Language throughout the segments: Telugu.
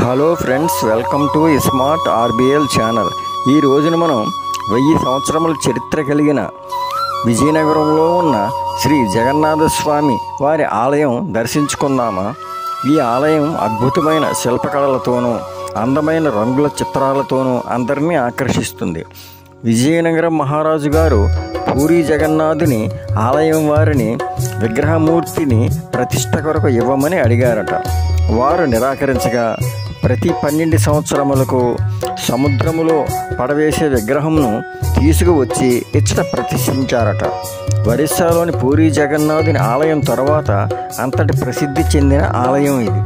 hello friends welcome to smart RBL channel ఈ రోజున మనం వెయ్యి సంవత్సరముల చరిత్ర కలిగిన విజయనగరంలో ఉన్న శ్రీ జగన్నాథ స్వామి వారి ఆలయం దర్శించుకుందామా ఈ ఆలయం అద్భుతమైన శిల్పకళలతోనూ అందమైన రంగుల చిత్రాలతోనూ అందరినీ ఆకర్షిస్తుంది విజయనగరం మహారాజు గారు పూరి జగన్నాథుని ఆలయం వారిని విగ్రహమూర్తిని ప్రతిష్ట కొరకు ఇవ్వమని అడిగారట వారు నిరాకరించగా ప్రతి పన్నెండు సంవత్సరములకు సముద్రములో పడవేసే విగ్రహంను తీసుకువచ్చి ఇచ్చట ప్రతిష్ఠించారట ఒరిస్సాలోని పూరి జగన్నాథుని ఆలయం తర్వాత అంతటి ప్రసిద్ధి చెందిన ఆలయం ఇది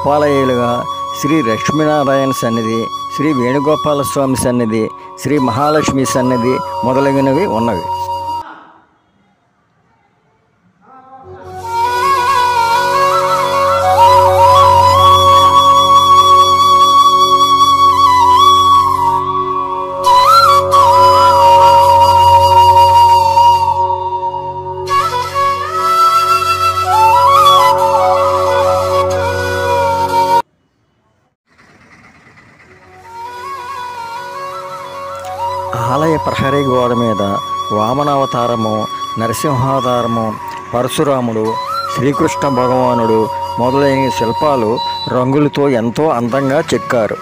ఉపాలయాలుగా శ్రీ లక్ష్మీనారాయణ సన్నిధి శ్రీ వేణుగోపాల స్వామి సన్నిధి శ్రీ మహాలక్ష్మి సన్నిధి మొదలగునవి ఉన్నవి ఆలయ ప్రహరీ గోడ మీద వామనావతారము నరసింహావతారము పరశురాముడు శ్రీకృష్ణ భగవానుడు మొదలైన శిల్పాలు రంగులతో ఎంతో అందంగా చెక్కారు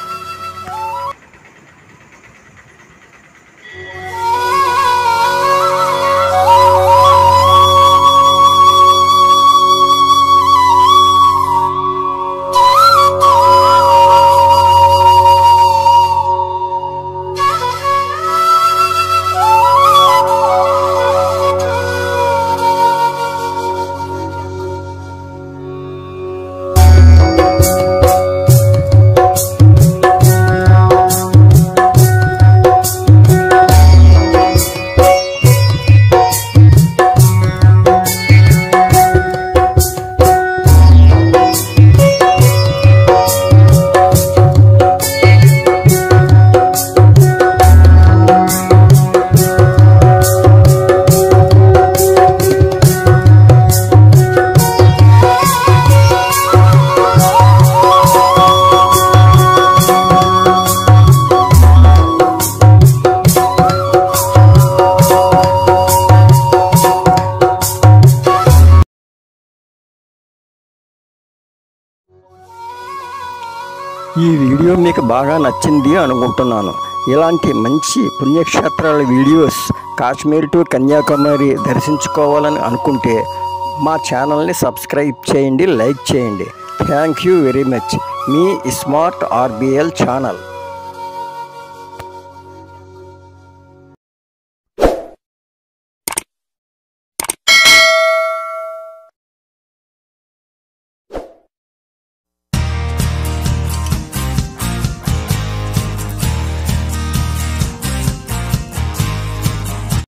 ఈ వీడియో మీకు బాగా నచ్చింది అనుకుంటున్నాను ఇలాంటి మంచి పుణ్యక్షేత్రాల వీడియోస్ కాశ్మీర్ టు కన్యాకుమారి దర్శించుకోవాలని అనుకుంటే మా ఛానల్ని సబ్స్క్రైబ్ చేయండి లైక్ చేయండి థ్యాంక్ యూ వెరీ మచ్ మీ స్మార్ట్ ఆర్బిఎల్ ఛానల్